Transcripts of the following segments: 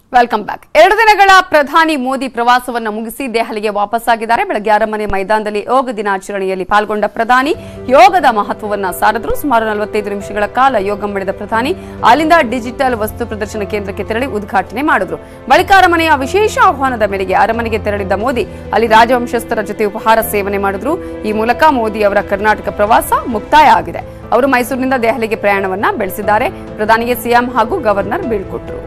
Welcome back ಎರಡು ದಿನಗಳ ಪ್ರಧಾನಿ ಮೋದಿ ಪ್ರವಾಸವನ್ನ ಮುಗಿಸಿ ದೆಹಲಿಗೆ ವಾಪಸ್ಸಾಗಿದ್ದಾರೆ ಬೆಳಗ್ಗೆ ಅರಮನೆ ಮೈದಾನದಲ್ಲಿ ಯೋಗ ದಿನಾಚರಣೆಯಲ್ಲಿ ಪಾಲ್ಗೊಂಡ ಪ್ರಧಾನಿ ಯೋಗದ ಮಹತ್ವವನ್ನ ಸಾರಿದ್ರು ಸುಮಾರು ನಲವತ್ತೈದು ನಿಮಿಷಗಳ ಕಾಲ ಯೋಗ ಮಾಡಿದ ಪ್ರಧಾನಿ ಅಲ್ಲಿಂದ ಡಿಜಿಟಲ್ ವಸ್ತು ಪ್ರದರ್ಶನ ಕೇಂದ್ರಕ್ಕೆ ತೆರಳಿ ಉದ್ಘಾಟನೆ ಮಾಡಿದ್ರು ಬಳಿಕ ಅರಮನೆಯ ವಿಶೇಷ ಆಹ್ವಾನದ ಮೇರೆಗೆ ಅರಮನೆಗೆ ತೆರಳಿದ್ದ ಮೋದಿ ಅಲ್ಲಿ ರಾಜವಂಶಸ್ಥರ ಜೊತೆ ಉಪಹಾರ ಸೇವನೆ ಮಾಡಿದ್ರು ಈ ಮೂಲಕ ಮೋದಿ ಅವರ ಕರ್ನಾಟಕ ಪ್ರವಾಸ ಮುಕ್ತಾಯ ಆಗಿದೆ ಅವರು ಮೈಸೂರಿನಿಂದ ದೆಹಲಿಗೆ ಪ್ರಯಾಣವನ್ನ ಬೆಳೆಸಿದ್ದಾರೆ ಪ್ರಧಾನಿಗೆ ಸಿಎಂ ಹಾಗೂ ಗವರ್ನರ್ ಬೀಳ್ಕೊಟ್ರು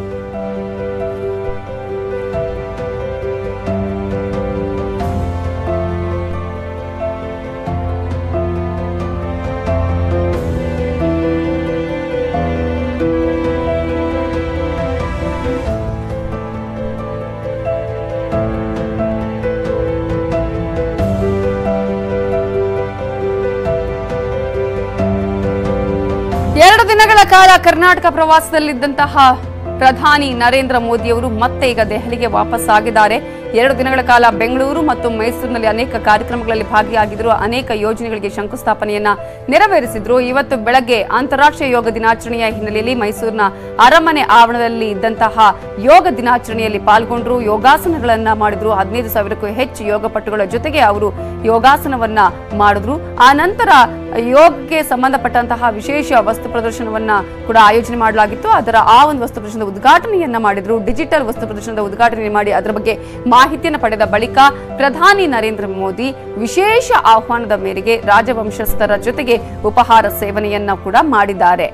ಎರಡು ದಿನಗಳ ಕಾಲ ಕರ್ನಾಟಕ ಪ್ರವಾಸದಲ್ಲಿದ್ದಂತಹ ಪ್ರಧಾನಿ ನರೇಂದ್ರ ಮೋದಿ ಅವರು ಮತ್ತೆ ಈಗ ದೆಹಲಿಗೆ ವಾಪಸ್ ಆಗಿದ್ದಾರೆ ಎರಡು ದಿನಗಳ ಕಾಲ ಬೆಂಗಳೂರು ಮತ್ತು ಮೈಸೂರಿನಲ್ಲಿ ಅನೇಕ ಕಾರ್ಯಕ್ರಮಗಳಲ್ಲಿ ಭಾಗಿಯಾಗಿದ್ರು ಅನೇಕ ಯೋಜನೆಗಳಿಗೆ ಶಂಕುಸ್ಥಾಪನೆಯನ್ನ ನೆರವೇರಿಸಿದ್ರು ಇವತ್ತು ಬೆಳಗ್ಗೆ ಅಂತಾರಾಷ್ಟ್ರೀಯ ಯೋಗ ದಿನಾಚರಣೆಯ ಹಿನ್ನೆಲೆಯಲ್ಲಿ ಮೈಸೂರಿನ ಅರಮನೆ ಆವರಣದಲ್ಲಿ ಇದ್ದಂತಹ ಯೋಗ ದಿನಾಚರಣೆಯಲ್ಲಿ ಪಾಲ್ಗೊಂಡ್ರು ಯೋಗಾಸನಗಳನ್ನ ಮಾಡಿದ್ರು ಹದಿನೈದು ಸಾವಿರಕ್ಕೂ ಹೆಚ್ಚು ಯೋಗಪಟುಗಳ ಜೊತೆಗೆ ಅವರು ಯೋಗಾಸನವನ್ನ ಮಾಡಿದ್ರು ಆ ನಂತರ ಯೋಗಕ್ಕೆ ಸಂಬಂಧಪಟ್ಟಂತಹ ವಿಶೇಷ ವಸ್ತು ಪ್ರದರ್ಶನವನ್ನ ಕೂಡ ಆಯೋಜನೆ ಮಾಡಲಾಗಿತ್ತು ಅದರ ಆ ಒಂದು ವಸ್ತು ಪ್ರದರ್ಶನದ ಉದ್ಘಾಟನೆಯನ್ನ ಮಾಡಿದ್ರು ಡಿಜಿಟಲ್ ವಸ್ತು ಪ್ರದರ್ಶನದ ಉದ್ಘಾಟನೆ ಮಾಡಿ ಅದರ ಬಗ್ಗೆ ಮಾಹಿತಿಯನ್ನು ಪಡೆದ ಬಳಿಕ ಪ್ರಧಾನಿ ನರೇಂದ್ರ ಮೋದಿ ವಿಶೇಷ ಆಹ್ವಾನದ ಮೇರೆಗೆ ರಾಜವಂಶಸ್ಥರ ಜೊತೆಗೆ ಉಪಹಾರ ಸೇವನೆಯನ್ನ ಕೂಡ ಮಾಡಿದ್ದಾರೆ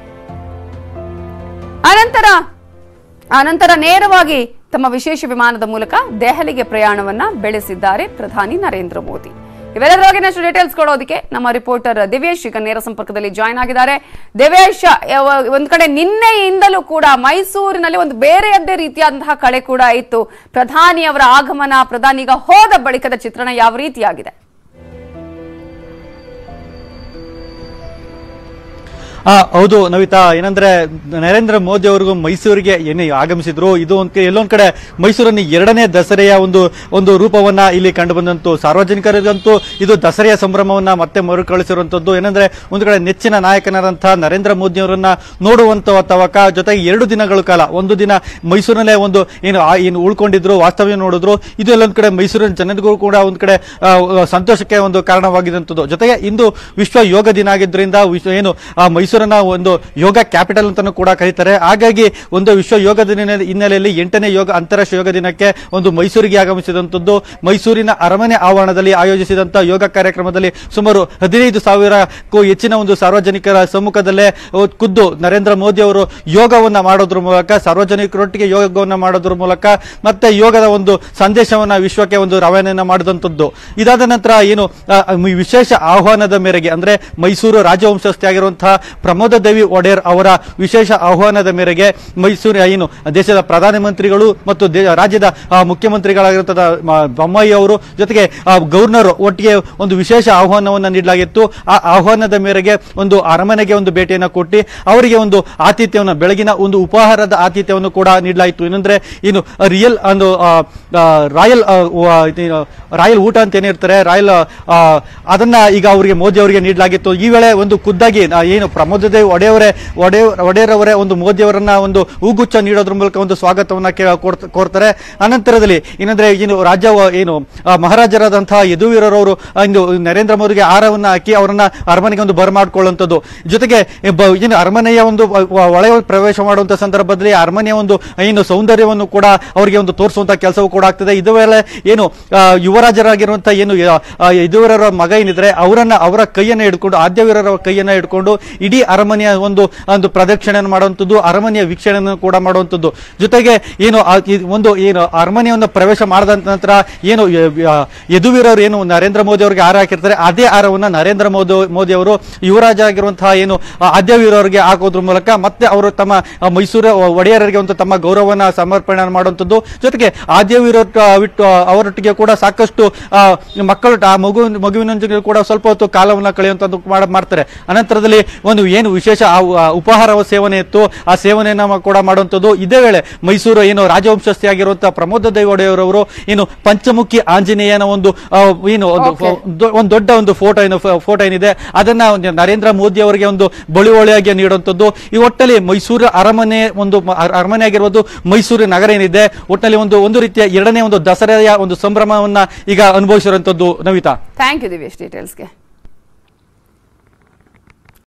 ಅನಂತರ ಅನಂತರ ನೇರವಾಗಿ ತಮ್ಮ ವಿಶೇಷ ವಿಮಾನದ ಮೂಲಕ ದೆಹಲಿಗೆ ಪ್ರಯಾಣವನ್ನ ಬೆಳೆಸಿದ್ದಾರೆ ಪ್ರಧಾನಿ ನರೇಂದ್ರ ಮೋದಿ ಇವೆಲ್ಲದರ ಬಗ್ಗೆ ಇನ್ನಷ್ಟು ಡೀಟೇಲ್ಸ್ ಕೊಡೋದಕ್ಕೆ ನಮ್ಮ ರಿಪೋರ್ಟರ್ ದಿವೇಶ್ ಈಗ ನೇರ ಸಂಪರ್ಕದಲ್ಲಿ ಜಾಯ್ನ್ ಆಗಿದ್ದಾರೆ ದಿವೇಶ್ ಯಾವ- ಒಂದ್ ಕಡೆ ನಿನ್ನೆಯಿಂದಲೂ ಕೂಡ ಮೈಸೂರಿನಲ್ಲಿ ಒಂದು ಬೇರೆಯದ್ದೇ ರೀತಿಯಾದಂತಹ ಕಳೆ ಕೂಡ ಇತ್ತು ಪ್ರಧಾನಿ ಅವರ ಆಗಮನ ಪ್ರಧಾನಿ ಈಗ ಹೋದ ಬಳಿಕದ ಚಿತ್ರಣ ಯಾವ ರೀತಿಯಾಗಿದೆ ಆ, ಹೌದು ನವಿತಾ ಏನಂದ್ರೆ ನರೇಂದ್ರ ಮೋದಿ ಅವರಿಗೂ ಮೈಸೂರಿಗೆ ಏನೇ ಆಗಮಿಸಿದ್ರು ಇದು ಒಂದ್ ಕೆ- ಎಲ್ಲೊಂದ್ ಕಡೆ ಮೈಸೂರನ್ನು ಎರಡನೇ ದಸರೆಯ ಒಂದು ಒಂದು ರೂಪವನ್ನ ಇಲ್ಲಿ ಕಂಡು ಬಂದಂತು ಸಾರ್ವಜನಿಕರಿಗಂತೂ ಇದು ದಸರೆಯ ಸಂಭ್ರಮವನ್ನ ಮತ್ತೆ ಮರುಕಳಿಸಿರುವಂತದ್ದು ಏನಂದ್ರೆ ಒಂದು ಕಡೆ ನೆಚ್ಚಿನ ನಾಯಕನಾದಂತಹ ನರೇಂದ್ರ ಮೋದಿ ಅವರನ್ನ ನೋಡುವಂತ ತವಕ ಜೊತೆಗೆ ಎರಡು ದಿನಗಳ ಕಾಲ ಒಂದು ದಿನ ಮೈಸೂರಿನಲ್ಲೇ ಒಂದು ಏನು ಆ- ಏನು ಉಳ್ಕೊಂಡಿದ್ರು ವಾಸ್ತವ್ಯ ನೋಡಿದ್ರು ಇದು ಎಲ್ಲೊಂದ್ ಕಡೆ ಮೈಸೂರಿನ ಜನರಿಗೂ ಕೂಡ ಒಂದ್ ಕಡೆ ಆ, ಸಂತೋಷಕ್ಕೆ ಒಂದು ಕಾರಣವಾಗಿದಂಥದ್ದು ಜೊತೆಗೆ ಇಂದು ವಿಶ್ವ ಯೋಗ ದಿನ ಆಗಿದ್ದರಿಂದ ವಿಶ್ವ ಏನು ಆ ಮೈಸೂರನ್ನ ಒಂದು ಯೋಗ ಕ್ಯಾಪಿಟಲ್ ಅಂತಾನೂ ಕೂಡ ಕರೀತಾರೆ ಹಾಗಾಗಿ ಒಂದು ವಿಶ್ವ ಯೋಗ ದಿನ ಹಿನ್ನೆಲೆಯಲ್ಲಿ ಎಂಟನೇ ಯೋಗ ಅಂತಾರಾಷ್ಟ್ರೀಯ ಯೋಗ ದಿನಕ್ಕೆ ಒಂದು ಮೈಸೂರಿಗೆ ಆಗಮಿಸಿದಂಥದ್ದು ಮೈಸೂರಿನ ಅರಮನೆ ಆವರಣದಲ್ಲಿ ಆಯೋಜಿಸಿದಂತ ಯೋಗ ಕಾರ್ಯಕ್ರಮದಲ್ಲಿ ಸುಮಾರು ಹದಿನೈದು ಸಾವಿರಕ್ಕೂ ಹೆಚ್ಚಿನ ಒಂದು ಸಾರ್ವಜನಿಕರ ಸಮ್ಮುಖದಲ್ಲೇ ಅಹ್, ಖುದ್ದು ನರೇಂದ್ರ ಮೋದಿ ಅವರು ಯೋಗವನ್ನ ಮಾಡೋದ್ರ ಮೂಲಕ ಸಾರ್ವಜನಿಕರೊಟ್ಟಿಗೆ ಯೋಗವನ್ನ ಮಾಡೋದ್ರ ಮೂಲಕ ಮತ್ತೆ ಯೋಗದ ಒಂದು ಸಂದೇಶವನ್ನ ವಿಶ್ವಕ್ಕೆ ಒಂದು ರವಾನೆಯನ್ನ ಮಾಡಿದಂಥದ್ದು ಇದಾದ ನಂತರ ಏನು ಆ, ಈ ವಿಶೇಷ ಆಹ್ವಾನದ ಮೇರೆಗೆ ಅಂದ್ರೆ ಮೈಸೂರು ರಾಜವಂಶಸ್ಥೆ ಆಗಿರುವಂತಹ ಪ್ರಮೋದ ದೇವಿ ಒಡೆಯರ್ ಅವರ ವಿಶೇಷ ಆಹ್ವಾನದ ಮೇರೆಗೆ ಮೈಸೂರು ಏನು ದೇಶದ ಪ್ರಧಾನಮಂತ್ರಿಗಳು ಮತ್ತು ದೇ- ರಾಜ್ಯದ ಆ, ಮುಖ್ಯಮಂತ್ರಿಗಳಾಗಿರುವಂತಹ ಮ- ಬೊಮ್ಮಾಯಿ ಅವರು ಜೊತೆಗೆ ಆ, ಗವರ್ನರ್ ಒಟ್ಟಿಗೆ ಒಂದು ವಿಶೇಷ ಆಹ್ವಾನವನ್ನ ನೀಡಲಾಗಿತ್ತು ಆ ಆಹ್ವಾನದ ಮೇರೆಗೆ ಒಂದು ಅರಮನೆಗೆ ಒಂದು ಭೇಟಿಯನ್ನ ಕೊಟ್ಟು ಅವರಿಗೆ ಒಂದು ಆತಿಥ್ಯವನ್ನು ಬೆಳಗಿನ ಒಂದು ಉಪಹಾರದ ಆತಿಥ್ಯವನ್ನು ಕೂಡ ನೀಡಲಾಯಿತು ಏನಂದ್ರೆ ಏನು ರಿಯಲ್ ಒಂದು ಆ, ಆ, ರಾಯಲ್ ಆ, ವ- ಇದೇನು, ರಾಯಲ್ ಊಟ ಅಂತ ಏನಿರ್ತಾರೆ ರಾಯಲ್ ಆ, ಅದನ್ನ ಈಗ ಅವರಿಗೆ ಮೋದಿ ಅವರಿಗೆ ನೀಡಲಾಗಿತ್ತು ಈ ವೇಳೆ ಒಂದು ಖುದ್ದಾಗಿ ಆ, ಏನು ಪ್ರಮೋದ ದೇವ್ ಒಡೆಯವರೇ ಒಡೆ ಒಡೆಯರವರೇ ಒಂದು ಮೋದಿ ಅವರನ್ನ ಒಂದು ಹೂಗುಚ್ಛ ನೀಡೋದ್ರ ಮೂಲಕ ಒಂದು ಸ್ವಾಗತವನ್ನ ಕೇ- ಕೋರ್ತ- ಕೋರ್ತಾರೆ ಅನಂತರದಲ್ಲಿ ಏನಂದ್ರೆ ಏನು ರಾಜ್ಯ ವ- ಏನು ಆ, ಮಹಾರಾಜರಾದಂತಹ ಯದುವೀರರವರು ಆ, ಇಂದು ನರೇಂದ್ರ ಮೋದಿಗೆ ಆಹಾರವನ್ನ ಹಾಕಿ ಅವರನ್ನ ಅರಮನೆಗೆ ಒಂದು ಬರಮಾಡ್ಕೊಳ್ಳುವಂಥದ್ದು ಜೊತೆಗೆ ಬ- ಏನು ಅರಮನೆಯ ಒಂದು ವ- ವ- ಒಳ ಪ್ರವೇಶ ಮಾಡುವಂತ ಸಂದರ್ಭದಲ್ಲಿ ಅರಮನೆಯ ಒಂದು ಏನು ಸೌಂದರ್ಯವನ್ನು ಕೂಡ ಅವರಿಗೆ ಒಂದು ತೋರಿಸುವಂತ ಕೆಲಸವೂ ಕೂಡ ಆಗ್ತದೆ ಇದು ವೇಳೆ ಏನು ಆ, ಯುವರಾಜರಾಗಿರುವಂತಹ ಏನು ಯ- ಆ, ಯದುವೀರರ ಮಗ ಏನಿದ್ರೆ ಅವರನ್ನ ಅವರ ಕೈಯನ್ನ ಹಿಡ್ಕೊಂಡು ಆದ್ಯವೀರರ ಕೈಯನ್ನ ಹಿಡ್ಕೊಂಡು ಇಡೀ ಅರಮನೆಯ ಒಂದು ಒಂದು ಪ್ರದಕ್ಷಿಣೆಯನ್ನು ಮಾಡುವಂಥದ್ದು ಅರಮನೆಯ ವೀಕ್ಷಣೆಯನ್ನು ಕೂಡ ಮಾಡುವಂಥದ್ದು ಜೊತೆಗೆ ಏನು ಆ ಈ- ಒಂದು ಏನು ಅರಮನೆಯನ್ನು ಪ್ರವೇಶ ಮಾಡಿದ ನಂತರ ಏನು ಯ- ಯ- ಯದುವೀರರು ಏನು ನರೇಂದ್ರ ಮೋದಿ ಅವರಿಗೆ ಆರ ಹಾಕಿರ್ತಾರೆ ಅದೇ ಆರವನ್ನ ನರೇಂದ್ರ ಮೋದಿ ಮೋದಿ ಅವರು ಯುವರಾಜ ಆಗಿರುವಂತಹ ಏನು ಆ, ಆದ್ಯವೀರರಿಗೆ ಹಾಕೋದ್ರ ಮೂಲಕ ಮತ್ತೆ ಅವರು ತಮ್ಮ ಆ, ಮೈಸೂರು ಒಡೆಯರಿಗೆ ಒಂದು ತಮ್ಮ ಗೌರವನ ಸಮರ್ಪಣೆ ಮಾಡುವಂಥದ್ದು ಜೊತೆಗೆ ಆದ್ಯವೀರ ಬಿಟ್ಟು ಅವರೊಟ್ಟಿಗೆ ಕೂಡ ಸಾಕಷ್ಟು ಆ, ಮಕ್ಕಳು ಆ ಮಗು ಮಗುವಿನೊಂದಿಗೆ ಕೂಡ ಸ್ವಲ್ಪ ಹೊತ್ತು ಕಾಲವನ್ನ ಕಳೆಯುವಂಥದ್ದು ಮಾಡ- ಮಾಡ್ತಾರೆ ಅನಂತರದಲ್ಲಿ ಒಂದು ಏನು ವಿಶೇಷ ಆ ಆ ಉಪಹಾರ ಸೇವನೆ ಇತ್ತು ಆ ಸೇವನೆಯನ್ನ ಮ- ಕೂಡ ಮಾಡುವಂಥದ್ದು ಇದೇ ವೇಳೆ ಮೈಸೂರು ಏನು ರಾಜವಂಶಸ್ಥಿ ಆಗಿರುವಂತಹ ಪ್ರಮೋದ ದೇವಡೆಯವರವರು ಏನು ಪಂಚಮುಖಿ ಆಂಜನೇಯನ ಒಂದು ಆ, ಏನು ಒಂದು Okay. ದೊ- ಒಂದು ದೊಡ್ಡ ಒಂದು ಫೋಟೋ ಏನು ಫೋಟೋ ಏನಿದೆ ಅದನ್ನ ಒಂದು ನರೇಂದ್ರ ಮೋದಿ ಅವರಿಗೆ ಒಂದು ಬಳುವಳಿಯಾಗಿ ನೀಡುವಂಥದ್ದು ಈ ಒಟ್ಟಲ್ಲಿ ಮೈಸೂರು ಅರಮನೆ ಒಂದು ಮ- ಅರ- ಅರಮನೆ ಆಗಿರ್ಬೋದು ಮೈಸೂರು ನಗರ ಏನಿದೆ ಒಟ್ಟಲ್ಲಿ ಒಂದು ಒಂದು ರೀತಿಯ ಎರಡನೇ ಒಂದು ದಸರೆಯ ಒಂದು ಸಂಭ್ರಮವನ್ನ ಈಗ ಅನುಭವಿಸಿರುವಂತದ್ದು ನವಿತಾ ಥ್ಯಾಂಕ್ ಯು ದಿವೇಶ್ ಡೀಟೇಲ್ಸ್ಗೆ